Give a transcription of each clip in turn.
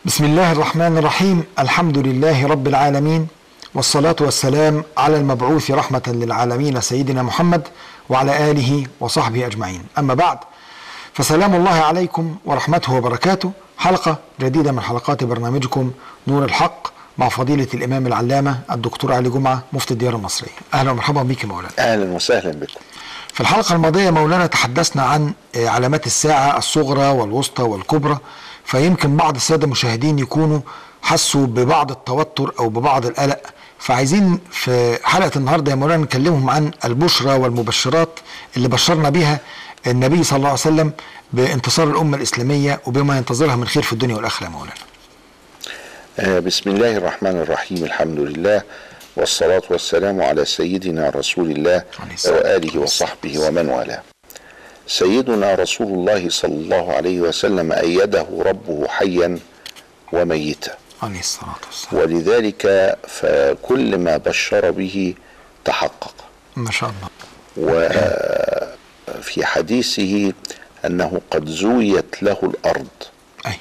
بسم الله الرحمن الرحيم الحمد لله رب العالمين والصلاة والسلام على المبعوث رحمة للعالمين سيدنا محمد وعلى آله وصحبه أجمعين أما بعد فسلام الله عليكم ورحمته وبركاته حلقة جديدة من حلقات برنامجكم نور الحق مع فضيلة الإمام العلامة الدكتور علي جمعة مفتي الديار المصرية أهلا ومرحبا بك مولانا اهلا وسهلا بكم في الحلقة الماضية مولانا تحدثنا عن آه، علامات الساعة الصغرى والوسطى والكبرى فيمكن بعض السادة المشاهدين يكونوا حسوا ببعض التوتر أو ببعض القلق فعايزين في حلقة النهاردة يا مولانا نكلمهم عن البشرى والمبشرات اللي بشرنا بها النبي صلى الله عليه وسلم بانتصار الأمة الإسلامية وبما ينتظرها من خير في الدنيا والآخرة يا مولانا آه بسم الله الرحمن الرحيم الحمد لله والصلاة والسلام على سيدنا رسول الله عليه الصلاة وآله وصحبه ومن والاه سيدنا رسول الله صلى الله عليه وسلم أيده ربه حيا وميتا عليه الصلاة والسلام ولذلك فكل ما بشر به تحقق ما شاء الله وفي حديثه أنه قد زويت له الأرض أيوه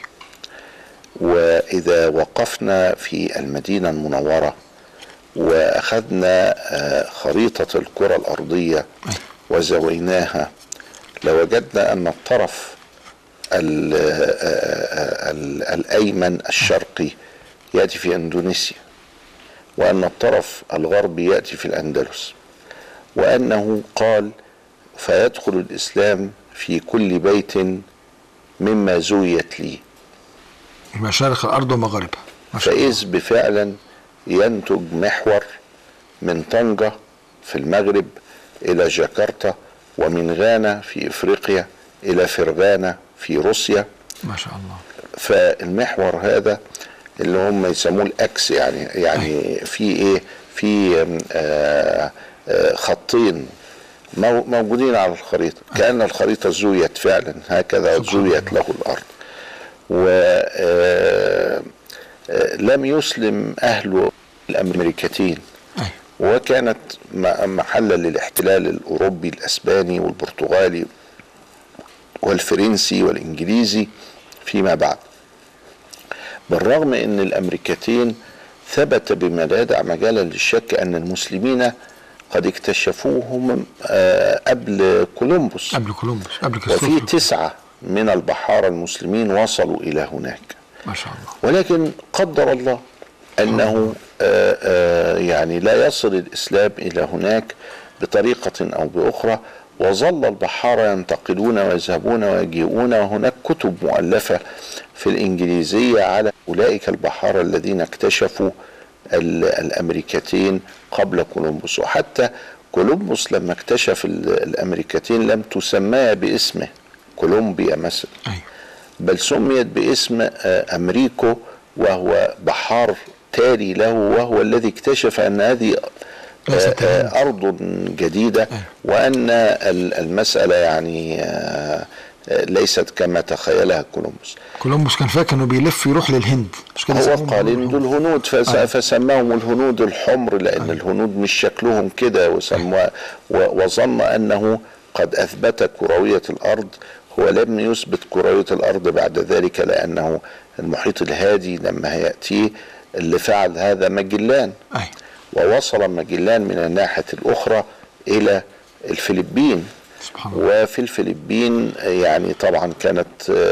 واذا وقفنا في المدينه المنوره واخذنا آه، خريطه الكره الارضيه وزويناها لوجدنا ان الطرف ال- آه، ال- الايمن الشرقي ياتي في اندونيسيا وان الطرف الغربي ياتي في الاندلس وانه قال فيدخل الاسلام في كل بيت مما زويت لي مشارق الأرض ومغاربها ما شاء الله فإذ بفعلا ينتج محور من طنجة في المغرب إلى جاكرتا ومن غانا في إفريقيا إلى فرغانا في روسيا ما شاء الله فالمحور هذا اللي هم يسموه الأكس يعني يعني في إيه في آم، آه، آه، خطين مو- موجودين على الخريطة كأن الخريطة زويت فعلا هكذا سبحان زويت له الأرض ولم يسلم أهل الأمريكتين أيوه وكانت م- محلا للاحتلال الأوروبي الأسباني والبرتغالي والفرنسي والإنجليزي فيما بعد بالرغم أن الأمريكتين ثبت بما لا يدع مجالا للشك أن المسلمين قد اكتشفوهم آه، قبل كولومبوس قبل كولومبوس قبل وفي كريستوفر تسعة من البحارة المسلمين وصلوا إلى هناك ما شاء الله ولكن قدر الله أنه آه، آه، يعني لا يصل الإسلام إلى هناك بطريقة أو بأخرى وظل البحارة ينتقلون ويذهبون ويجيئون وهناك كتب مؤلفة في الإنجليزية على أولئك البحارة الذين اكتشفوا ال- الأمريكتين قبل كولومبوس وحتى كولومبوس لما اكتشف ال- الأمريكتين لم تسميها باسمه كولومبيا مثلا أيوه بل سميت باسم آه، امريكو وهو بحار تالي له وهو الذي اكتشف ان هذه آه، ليست آه، ارض جديده وان ال- المساله يعني آه، آه، ليست كما تخيلها كولومبوس كولومبوس كان فاكر انه بيلف يروح للهند مش كده هو سموهم قال ان الهنود؟ دول هنود فس- آه. فسماهم الهنود الحمر لان الهنود مش شكلهم كده وسموا و- وظن انه قد اثبت كرويه الارض هو لم يثبت كرويه الارض بعد ذلك لانه المحيط الهادي لما ياتيه اللي فعل هذا مجلان أيوه ووصل مجلان من الناحيه الاخرى الى الفلبين سبحان الله وفي الفلبين يعني طبعا كانت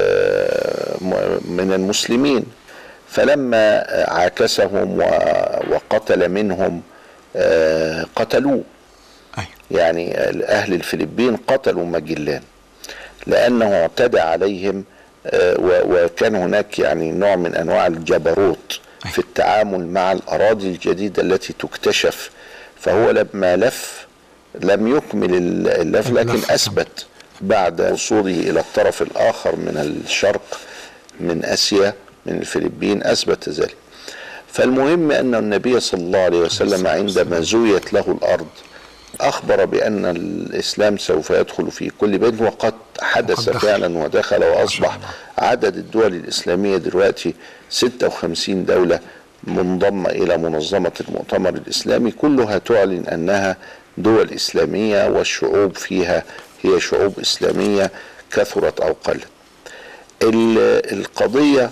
آه، م- من المسلمين فلما عاكسهم و- وقتل منهم آه، قتلوه أيوه يعني أهل الفلبين قتلوا مجلان لأنه اعتدى عليهم آه، و- وكان هناك يعني نوع من أنواع الجبروت في التعامل مع الأراضي الجديدة التي تكتشف فهو لما لف لم يكمل ال- اللف لكن اللف. أثبت بعد وصوله إلى الطرف الآخر من الشرق من آسيا من الفلبين أثبت ذلك فالمهم أن النبي صلى الله عليه وسلم عندما زويت له الأرض أخبر بأن الإسلام سوف يدخل في كل بيت وقد حدث وقد دخل. فعلا ودخل وأصبح الله. عدد الدول الإسلامية دلوقتي 56 دولة منضمة إلى منظمة المؤتمر الإسلامي كلها تعلن أنها دول إسلامية والشعوب فيها هي شعوب إسلامية كثرت أو قلت ال- القضية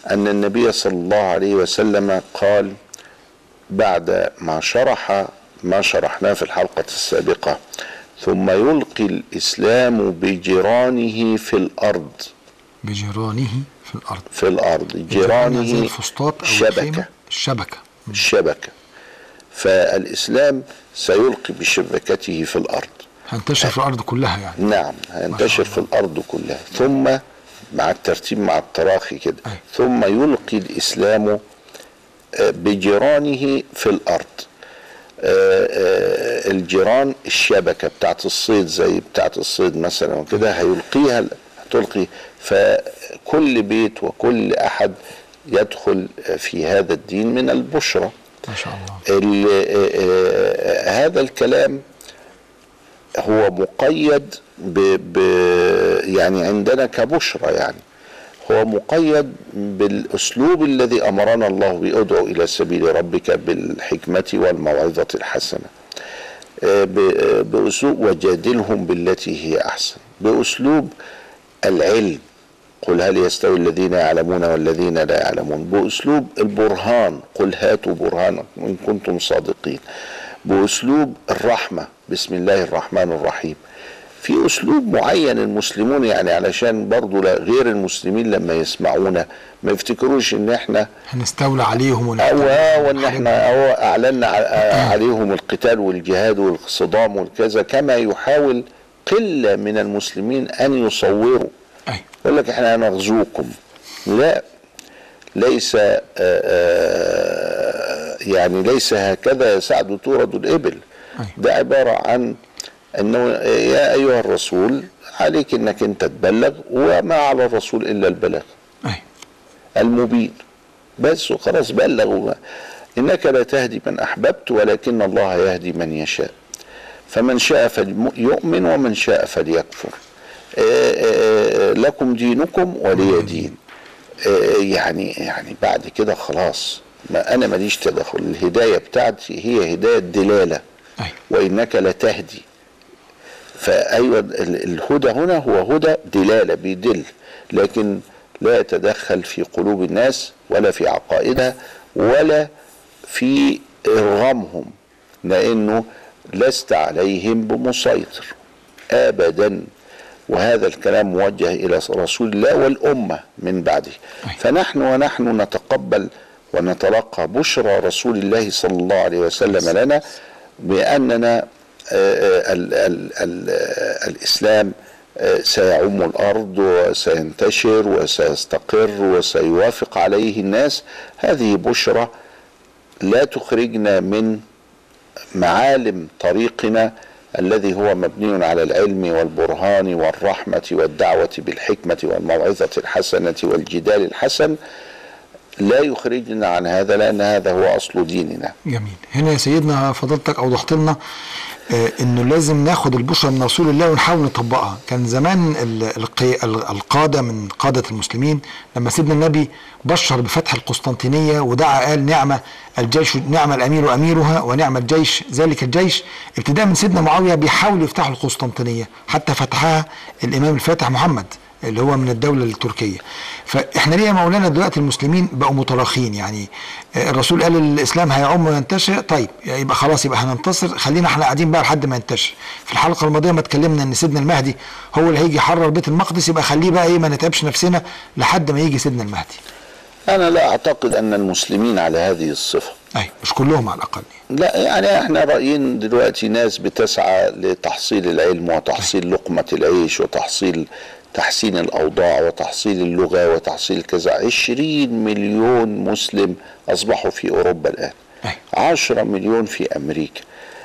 أن النبي صلى الله عليه وسلم قال بعد ما شرح ما شرحناه في الحلقة السابقة ثم يلقي الإسلام بجيرانه في الأرض بجيرانه في الارض في الأرض زي جيرانه الفسطاط او الخيمة. شبكة الشبكه الشبكة فالإسلام سيلقي بشبكته في الأرض هنتشر في الارض كلها يعني نعم هينتشر في الأرض كلها ثم مع الترتيب مع التراخي كده أي. ثم يلقي الإسلام آه، بجيرانه في الأرض آه، آه، الجيران الشبكة بتاعت الصيد زي بتاعت الصيد مثلا وكده هيلقيها هتلقي فكل بيت وكل أحد يدخل في هذا الدين من البشرى ما شاء الله ال- آه، آه، هذا الكلام هو مقيد ب ب يعني عندنا كبشرى يعني هو مقيد بالاسلوب الذي امرنا الله به ادعو الى سبيل ربك بالحكمه والموعظه الحسنه آه، ب- آه، باسلوب وجادلهم بالتي هي احسن باسلوب العلم قل هل يستوي الذين يعلمون والذين لا يعلمون باسلوب البرهان قل هاتوا برهانكم ان كنتم صادقين باسلوب الرحمه بسم الله الرحمن الرحيم في اسلوب معين المسلمون يعني علشان برضو لا- غير المسلمين لما يسمعونا ما يفتكروش ان احنا هنستولى عليهم او ونحتل وان احنا او اعلنا ع- عليهم القتال والجهاد والصدام والكذا كما يحاول قله من المسلمين ان يصوروا أي. يقول لك احنا هنغزوكم لا ليس آه، آه، يعني ليس هكذا يسعد تورد الابل أي. ده عباره عن انه يا ايها الرسول عليك انك انت تبلغ وما على الرسول الا البلاغ أي. المبين بس وخلاص بلغ وما. انك لا تهدي من احببت ولكن الله يهدي من يشاء فمن شاء فليؤمن ومن شاء فليكفر آه، آه، لكم دينكم ولي دين آه، يعني يعني بعد كده خلاص ما انا ماليش تدخل الهدايه بتاعتي هي هدايه دلاله أي. وانك لتهدي فايوه ال- الهدى هنا هو هدى دلاله بيدل لكن لا يتدخل في قلوب الناس ولا في عقائدها ولا في ارغامهم لانه لست عليهم بمسيطر ابدا وهذا الكلام موجه الى رسول الله والامه من بعده فنحن ونحن نتقبل ونتلقى بشرى رسول الله صلى الله عليه وسلم لنا باننا آه، ال ال ال الاسلام آه، سيعم الارض وسينتشر وسيستقر وسيوافق عليه الناس هذه بشرى لا تخرجنا من معالم طريقنا الذي هو مبني على العلم والبرهان والرحمه والدعوه بالحكمه والموعظه الحسنه والجدال الحسن لا يخرجنا عن هذا لان هذا هو اصل ديننا جميل هنا يا سيدنا فضلتك اوضحت لنا آه، انه لازم ناخد البشرى من رسول الله ونحاول نطبقها كان زمان ال- القي- ال- القاده من قاده المسلمين لما سيدنا النبي بشر بفتح القسطنطينيه ودعا قال نعمه الجيش نعم الامير اميرها ونعم الجيش ذلك الجيش ابتداء من سيدنا معاويه بيحاولوا يفتحوا القسطنطينيه حتى فتحها الامام الفاتح محمد اللي هو من الدولة التركية فاحنا ليه يا مولانا دلوقتي المسلمين بقوا متراخين يعني آه، الرسول قال الاسلام هيعم وينتشر طيب يبقى خلاص يبقى هننتصر خلينا احنا قاعدين بقى لحد ما ينتشر في الحلقة الماضية ما اتكلمنا ان سيدنا المهدي هو اللي هيجي يحرر بيت المقدس يبقى خليه بقى ايه ما نتعبش نفسنا لحد ما يجي سيدنا المهدي انا لا اعتقد ان المسلمين على هذه الصفه اي مش كلهم على الاقل لا يعني احنا رايين دلوقتي ناس بتسعى لتحصيل العلم وتحصيل لقمه العيش وتحصيل تحسين الاوضاع وتحصيل اللغه وتحصيل كذا عشرين مليون مسلم اصبحوا في اوروبا الان أي. عشرة مليون في امريكا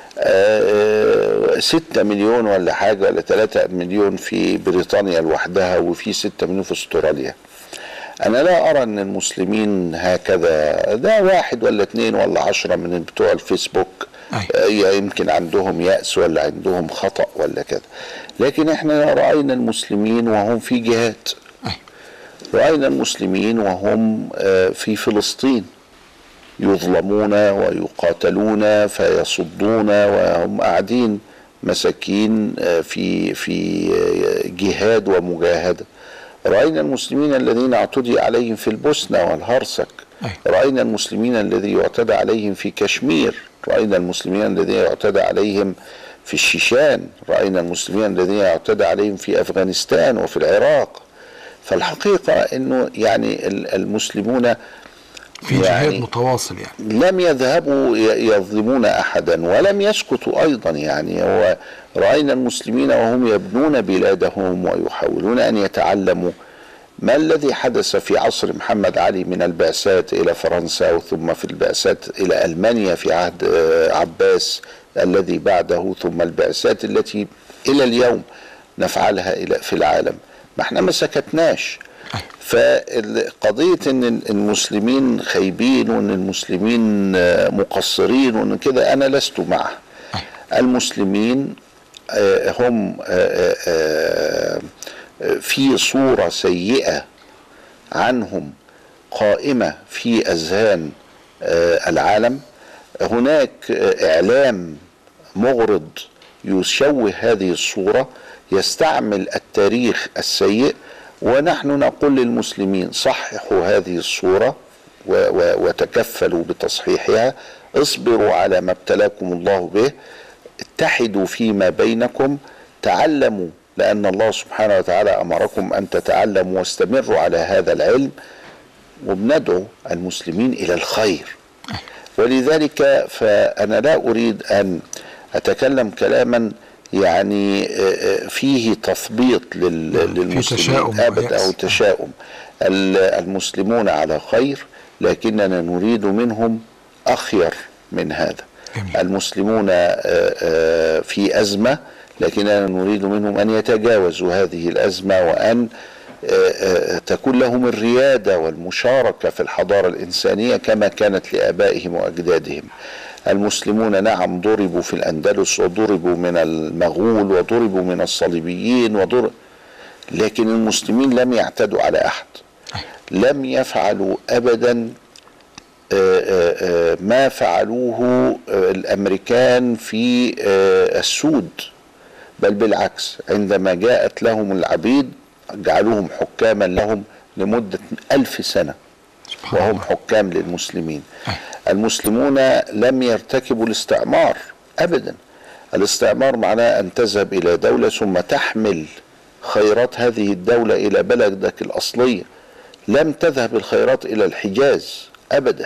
آه، ستة مليون ولا حاجة ولا ثلاثة مليون في بريطانيا لوحدها وفي ستة مليون في استراليا أنا لا أرى أن المسلمين هكذا ده واحد ولا اثنين ولا عشرة من بتوع الفيسبوك أي. آه، يمكن عندهم يأس ولا عندهم خطأ ولا كذا لكن احنا رأينا المسلمين وهم في جهاد اي رأينا المسلمين وهم آه، في فلسطين يظلمون ويقاتلون فيصدون وهم قاعدين مساكين آه، في في آه، جهاد ومجاهده رأينا المسلمين الذين اعتدي عليهم في البوسنة والهرسك أي. رأينا المسلمين الذي يعتدى عليهم في كشمير رأينا المسلمين الذين يعتدى عليهم في الشيشان رأينا المسلمين الذين يعتدى عليهم في أفغانستان وفي العراق فالحقيقة أنه يعني ال- المسلمون في يعني- جهاد متواصل يعني لم يذهبوا ي- يظلمون احدا ولم يسكتوا ايضا يعني هو راينا المسلمين وهم يبنون بلادهم ويحاولون ان يتعلموا ما الذي حدث في عصر محمد علي من البعثات الى فرنسا ثم في البعثات الى المانيا في عهد آه، عباس الذي بعده ثم البعثات التي الى اليوم نفعلها الى في العالم ما احنا ما سكتناش فقضية ان المسلمين خايبين وان المسلمين آه، مقصرين وان كده انا لست معه المسلمين آه، هم آه، آه، آه، في صورة سيئة عنهم قائمة في أذهان آه، العالم هناك آه، إعلام مغرض يشوه هذه الصورة يستعمل التاريخ السيء ونحن نقول للمسلمين صححوا هذه الصورة و- و- وتكفلوا بتصحيحها اصبروا على ما ابتلاكم الله به اتحدوا فيما بينكم تعلموا لأن الله سبحانه وتعالى أمركم أن تتعلموا واستمروا على هذا العلم وبندعو المسلمين إلى الخير ولذلك فأنا لا أريد أن أتكلم كلاما يعني آه، آه، فيه تثبيط لل- للمسلمين تشاؤم أبدا أو ويأس. تشاؤم ال- المسلمون على خير لكننا نريد منهم أخير من هذا جميل. المسلمون آه، آه، في أزمة لكننا نريد منهم أن يتجاوزوا هذه الأزمة وأن آه، آه، تكون لهم الريادة والمشاركة في الحضارة الإنسانية كما كانت لآبائهم وأجدادهم المسلمون نعم ضربوا في الأندلس وضربوا من المغول وضربوا من الصليبيين وضرب لكن المسلمين لم يعتدوا على أحد لم يفعلوا أبدا آه، آه، آه، ما فعلوه آه، الامريكان في آه، السود بل بالعكس عندما جاءت لهم العبيد جعلوهم حكاما لهم لمدة ألف سنة سبحان وهم الله حكام للمسلمين المسلمون لم يرتكبوا الاستعمار أبدا الاستعمار معناه أن تذهب إلى دولة ثم تحمل خيرات هذه الدولة إلى بلدك الأصلية لم تذهب الخيرات إلى الحجاز أبدا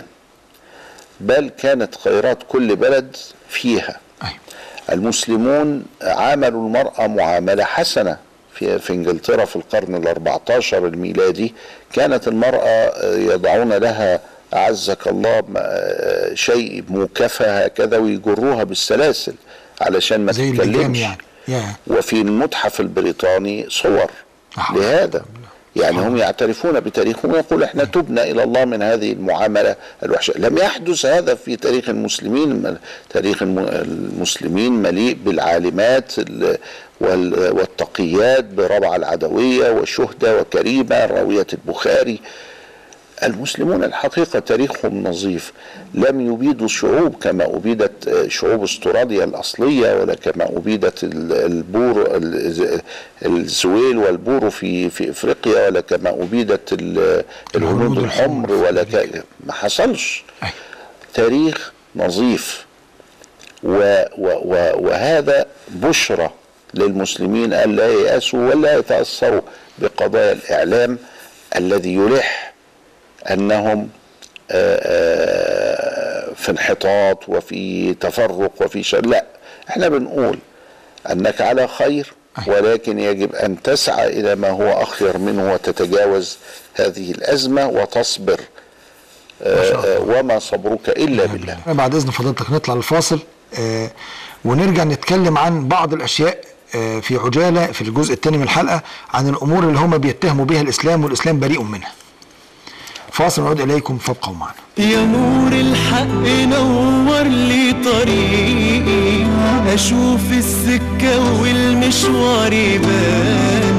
بل كانت خيرات كل بلد فيها أيوة. المسلمون عاملوا المرأة معاملة حسنة في, في انجلترا في القرن ال14 الميلادي كانت المرأة يضعون لها أعزك الله م- شيء موكفة هكذا ويجروها بالسلاسل علشان ما زي اللجام تتكلمش يعني يا وفي المتحف البريطاني صور نعم. لهذا يعني هم يعترفون بتاريخهم ويقول احنا تبنا الى الله من هذه المعامله الوحشه لم يحدث هذا في تاريخ المسلمين تاريخ الم- المسلمين مليء بالعالمات ال- وال- والتقيات بربع العدويه وشهده وكريمه راويه البخاري المسلمون الحقيقة تاريخهم نظيف لم يبيدوا شعوب كما أبيدت آه، شعوب استراليا الأصلية ولا كما أبيدت ال- البور ال- الزويل والبورو في في إفريقيا ولا كما أبيدت ال- الهنود الحمر ولا ك... ما حصلش أي. تاريخ نظيف و و و وهذا بشرى للمسلمين أن لا ييأسوا ولا يتأثروا بقضايا الإعلام الذي يلح أنهم آه، آه، في انحطاط وفي تفرق وفي شر لا احنا بنقول أنك على خير ولكن يجب أن تسعى إلى ما هو أخير منه وتتجاوز هذه الأزمة وتصبر آه، آه، وما صبرك إلا بالله بعد اذن فضيلتك نطلع الفاصل آه ونرجع نتكلم عن بعض الاشياء آه في عجاله في الجزء الثاني من الحلقه عن الامور اللي هم بيتهموا بها الاسلام والاسلام بريء منها. فاصل نعود اليكم فابقوا معنا. يا نور الحق نور لي طريقي اشوف السكة والمشوار يبان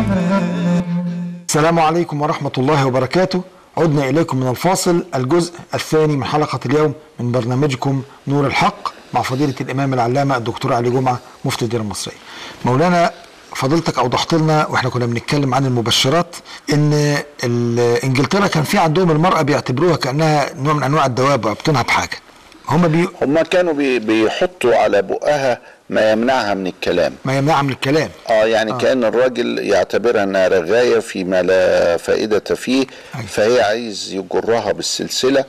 السلام عليكم ورحمة الله وبركاته عدنا إليكم من الفاصل الجزء الثاني من حلقة اليوم من برنامجكم نور الحق مع فضيلة الإمام العلامة الدكتور علي جمعة مفتي الدير المصرية مولانا فضلتك اوضحت لنا واحنا كنا بنتكلم عن المبشرات ان ال- انجلترا كان في عندهم المراه بيعتبروها كانها نوع من انواع الدواب رابطينها بحاجه هم بي هم كانوا بي بيحطوا على بقها ما يمنعها من الكلام ما يمنعها من الكلام اه يعني آه. كان الراجل يعتبرها انها رغايه فيما لا فائده فيه أيوة. فهي عايز يجرها بالسلسله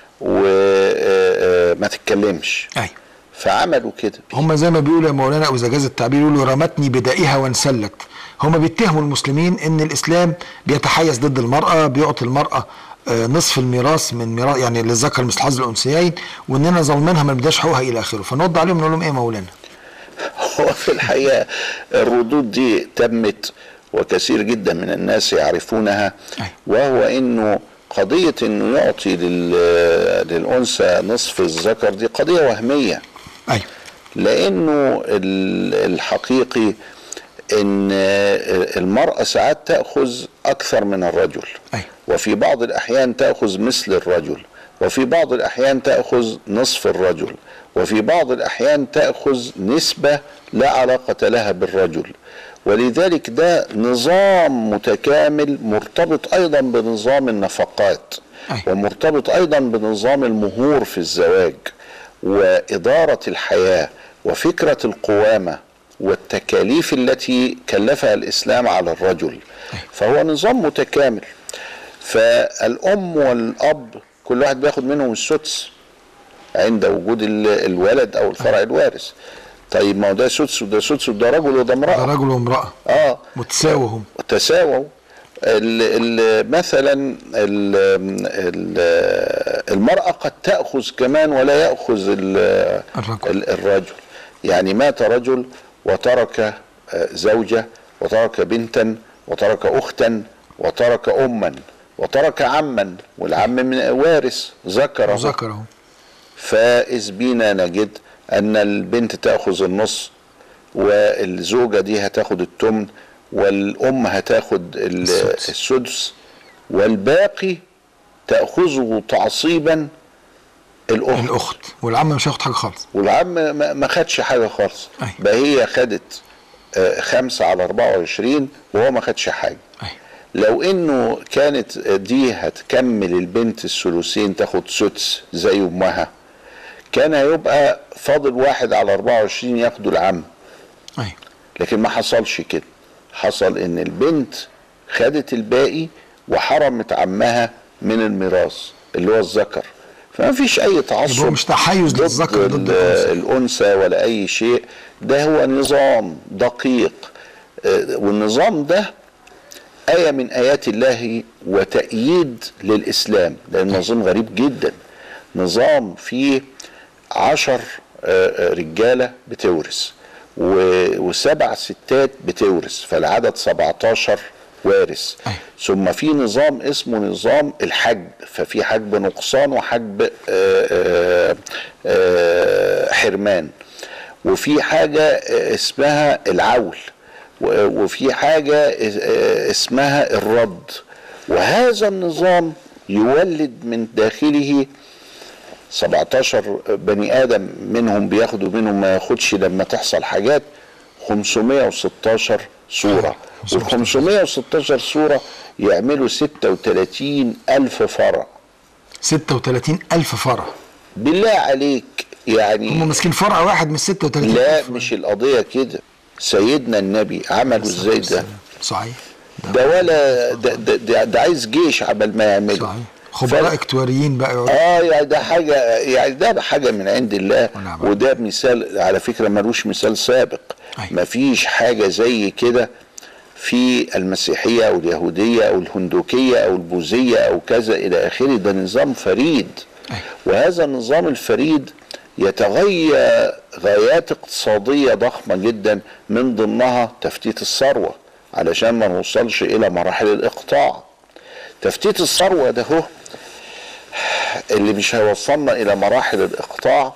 وما تتكلمش ايوه فعملوا كده هم زي ما بيقولوا يا مولانا او اذا جاز التعبير يقولوا رمتني بدائها وانسلت هم بيتهموا المسلمين ان الاسلام بيتحيز ضد المراه بيعطي المراه آه، نصف الميراث من ميراث يعني للذكر مثل حظ الانثيين واننا ظالمينها ما نداش حقوقها الى اخره فنرد عليهم نقول لهم ايه يا مولانا هو في الحقيقه الردود دي تمت وكثير جدا من الناس يعرفونها أيوة. وهو انه قضيه انه يعطي لل- للانثى نصف الذكر دي قضيه وهميه ايوه لانه ال- الحقيقي ان المراه ساعات تاخذ اكثر من الرجل أيوة. وفي بعض الاحيان تاخذ مثل الرجل وفي بعض الاحيان تاخذ نصف الرجل وفي بعض الاحيان تاخذ نسبه لا علاقه لها بالرجل ولذلك ده نظام متكامل مرتبط ايضا بنظام النفقات أيوة. ومرتبط ايضا بنظام المهور في الزواج واداره الحياه وفكره القوامه والتكاليف التي كلفها الاسلام على الرجل فهو نظام متكامل فالام والاب كل واحد بياخد منهم السدس عند وجود ال- الولد او الفرع الوارث طيب ما هو ده سدس وده سدس وده رجل وده ده امراه رجل وامراه اه متساووا هم تساووا ال ال مثلا ال ال المرأة قد تأخذ كمان ولا يأخذ ال- الرجل. ال- الرجل يعني مات رجل وترك آه، زوجة وترك بنتا وترك أختا وترك أما وترك عما والعم من وارث ذكره ذكره فإذ بينا نجد أن البنت تأخذ النص والزوجة دي هتاخد التمن والأم هتاخد ال- السدس. السدس والباقي تأخذه تعصيبا الأخت الاخت والعم مش هياخد حاجه خالص والعم ما ما خدش حاجة خالص أيوة. بقى هي خدت آه، خمسة على 24 وهو ما خدش حاجة ايوه لو انه كانت دي هتكمل البنت الثلثين تاخد سدس زي امها كان هيبقى فاضل واحد على 24 ياخدوا العم ايوه لكن ما حصلش كده حصل ان البنت خدت الباقي وحرمت عمها من الميراث اللي هو الذكر فما فيش اي تعصب يبقى مش تحيز ضد للذكر ضد ال- الأنثى. الانثى ولا اي شيء ده هو نظام دقيق آه، والنظام ده آية من آيات الله وتأييد للإسلام لأن نظام غريب جدا نظام فيه عشر آه، آه، رجالة بتورث و- وسبع ستات بتورث فالعدد 17 وارث أيوة. ثم في نظام اسمه نظام الحجب ففي حجب نقصان وحجب آه، آه، آه، حرمان وفي حاجة آه، اسمها العول و- وفي حاجة آه، اسمها الرد وهذا النظام يولد من داخله 17 بني ادم منهم بياخدوا منهم ما ياخدش لما تحصل حاجات 516 صورة وال 516 صورة يعملوا 36 ألف فرع 36 ألف فرع بالله عليك هم يعني ماسكين فرع واحد من 36 لا ألف مش القضية كده سيدنا النبي عملوا ازاي ده صحيح ده ولا ده, ده, ده, ده عايز جيش عبال ما يعمله صحيح خبراء اكتواريين بقى يقعدوا اه يعني ده حاجه يعني ده حاجه من عند الله ونعم. وده مثال على فكره ملوش مثال سابق أيوة. مفيش حاجه زي كده في المسيحيه او اليهوديه او الهندوكيه او البوذيه او كذا الى اخره ده نظام فريد أيوة. وهذا النظام الفريد يتغير غايات اقتصاديه ضخمه جدا من ضمنها تفتيت الثروه علشان ما نوصلش الى مراحل الاقطاع تفتيت الثروه ده هو اللي مش هيوصلنا الى مراحل الاقطاع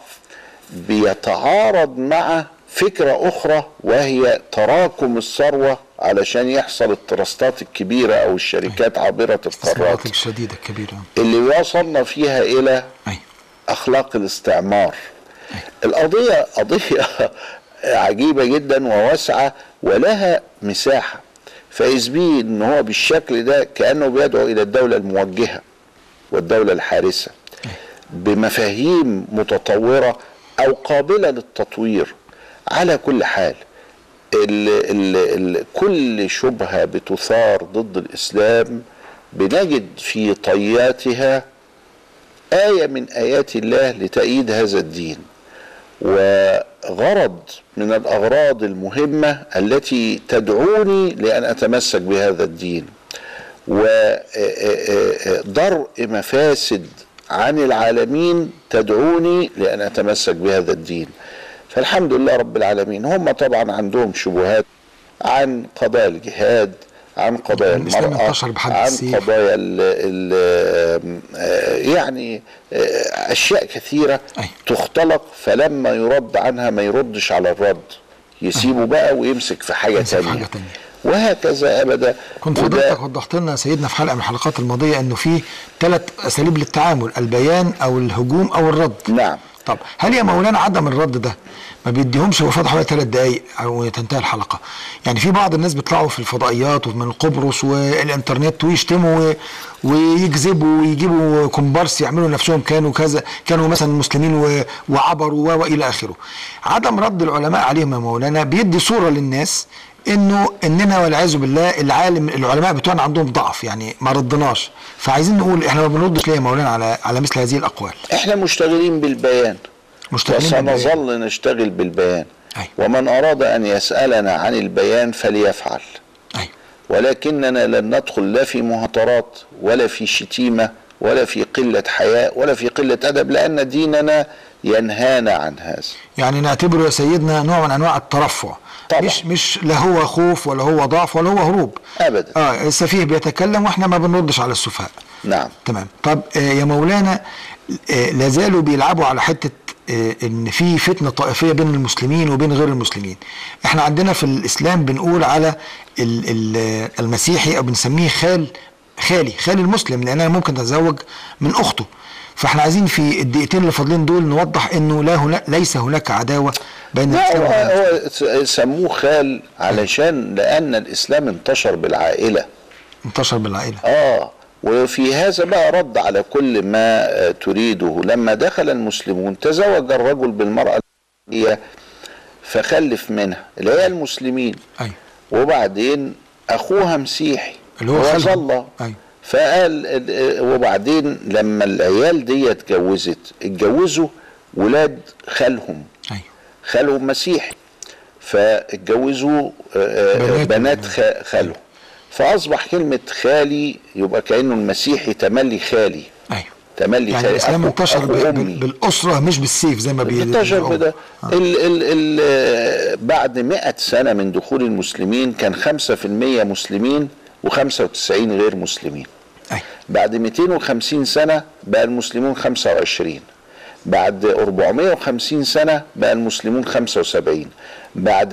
بيتعارض مع فكره اخرى وهي تراكم الثروه علشان يحصل الترستات الكبيره او الشركات عابره القارات الثروات الشديدة الكبيرة اللي وصلنا فيها الى أيوة اخلاق الاستعمار القضيه قضيه عجيبة جدا وواسعة ولها مساحة فإذ بيه ان هو بالشكل ده كأنه بيدعو إلى الدولة الموجهة والدولة الحارسة بمفاهيم متطورة أو قابلة للتطوير على كل حال ال ال ال كل شبهة بتثار ضد الإسلام بنجد في طياتها آية من آيات الله لتأييد هذا الدين وغرض من الأغراض المهمة التي تدعوني لأن أتمسك بهذا الدين ودرء مفاسد عن العالمين تدعوني لأن أتمسك بهذا الدين فالحمد لله رب العالمين هم طبعا عندهم شبهات عن قضايا الجهاد عن قضايا الإسلام المرأة انتشر بحد عن السيف. قضايا ال ال يعني آه، أشياء كثيرة أي. تختلق فلما يرد عنها ما يردش على الرد يسيبه بقى ويمسك في حاجة يمسك في تانية حاجة تانية. وهكذا أبدا كنت وده- فضلتك وضحت لنا سيدنا في حلقه من الحلقات الماضيه انه في ثلاث اساليب للتعامل البيان او الهجوم او الرد نعم طب هل يا مولانا عدم الرد ده ما بيديهمش هو فاضل حوالي ثلاث دقايق او تنتهي الحلقه يعني في بعض الناس بيطلعوا في الفضائيات ومن قبرص والانترنت ويشتموا و- ويكذبوا ويجيبوا كومبارس يعملوا نفسهم كانوا كذا كانوا مثلا مسلمين و- وعبروا و- والى اخره عدم رد العلماء عليهم يا مولانا بيدي صوره للناس انه اننا والعياذ بالله العالم العلماء بتوعنا عندهم ضعف يعني ما ردناش فعايزين نقول احنا ما بنردش ليه يا مولانا على على مثل هذه الاقوال احنا مشتغلين بالبيان مشتغلين بالبيان. وسنظل نشتغل بالبيان أيوة. ومن أراد أن يسألنا عن البيان فليفعل ايوه ولكننا لن ندخل لا في مهاترات ولا في شتيمة ولا في قلة حياء ولا في قلة أدب لأن ديننا ينهانا عن هذا يعني نعتبره يا سيدنا نوع من انواع الترفع طبعا. مش مش لا هو خوف ولا هو ضعف ولا هو هروب أبدا اه السفيه بيتكلم واحنا ما بنردش على السفهاء نعم تمام طب آه يا مولانا آه لا زالوا بيلعبوا على حته آه ان في فتنه طائفيه بين المسلمين وبين غير المسلمين احنا عندنا في الاسلام بنقول على ال ال المسيحي او بنسميه خال خالي خالي المسلم لان انا ممكن اتزوج من اخته فاحنا عايزين في الدقيقتين اللي فاضلين دول نوضح انه لا هنا ليس هناك عداوه بين لا الاسلام وبين هو, هو سموه خال علشان لأن الإسلام انتشر بالعائلة انتشر بالعائله آه وفي هذا بقى رد على كل ما آه، تريده لما دخل المسلمون تزوج الرجل بالمرأة الإسلامية فخلف منها اللي هي المسلمين ايوه وبعدين أخوها مسيحي اللي هو خالهم. وظل أيوة. فقال آه، وبعدين لما العيال دي اتجوزت اتجوزوا ولاد خالهم ايوه خالهم مسيحي فاتجوزوا آه، آه، بنات. بنات خ- خالهم فاصبح كلمه خالي يبقى كانه المسيحي تملي خالي ايوه تملي يعني خالي الاسلام أخو- انتشر أخو ب- ب- أمي. بالاسره مش بالسيف زي ما بي- انتشر بيقولوا. بده آه. ال ال ال آه، بعد مئة سنة من دخول المسلمين كان خمسة في المية مسلمين وخمسة وتسعين غير مسلمين أيوة. بعد 250 سنة بقى المسلمون 25 بعد 450 سنة بقى المسلمون 75 بعد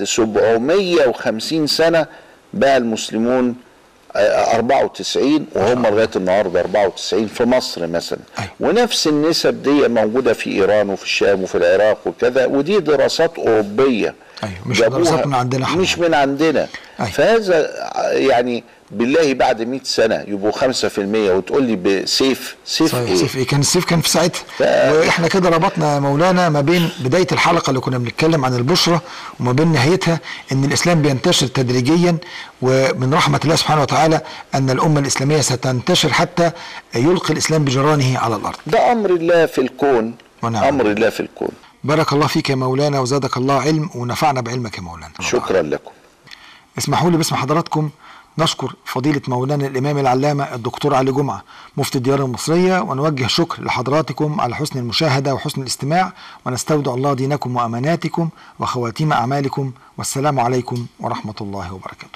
750 سنة بقى المسلمون آه، 94 وهم لغايه النهارده 94 في مصر مثلا أيوة. ونفس النسب دي موجوده في ايران وفي الشام وفي العراق وكذا ودي دراسات اوروبيه أيوة، مش جابوها- دراسات من عندنا إحنا. مش من عندنا أيوة. فهذا يعني بالله بعد 100 سنه يبقوا 5% وتقول لي بسيف سيف صحيح ايه؟ سيف ايه كان السيف كان في ساعتها ف- واحنا كده ربطنا يا مولانا ما بين بدايه الحلقه اللي كنا بنتكلم عن البشرى وما بين نهايتها ان الاسلام بينتشر تدريجيا ومن رحمه الله سبحانه وتعالى ان الامه الاسلاميه ستنتشر حتى يلقي الاسلام بجرانه على الارض ده امر الله في الكون ونعم. امر الله في الكون بارك الله فيك يا مولانا وزادك الله علم ونفعنا بعلمك يا مولانا شكرا لكم اسمحوا لي باسم حضراتكم نشكر فضيلة مولانا الإمام العلامة الدكتور علي جمعة مفتي الديار المصرية ونوجه شكر لحضراتكم على حسن المشاهدة وحسن الاستماع ونستودع الله دينكم وأماناتكم وخواتيم أعمالكم والسلام عليكم ورحمة الله وبركاته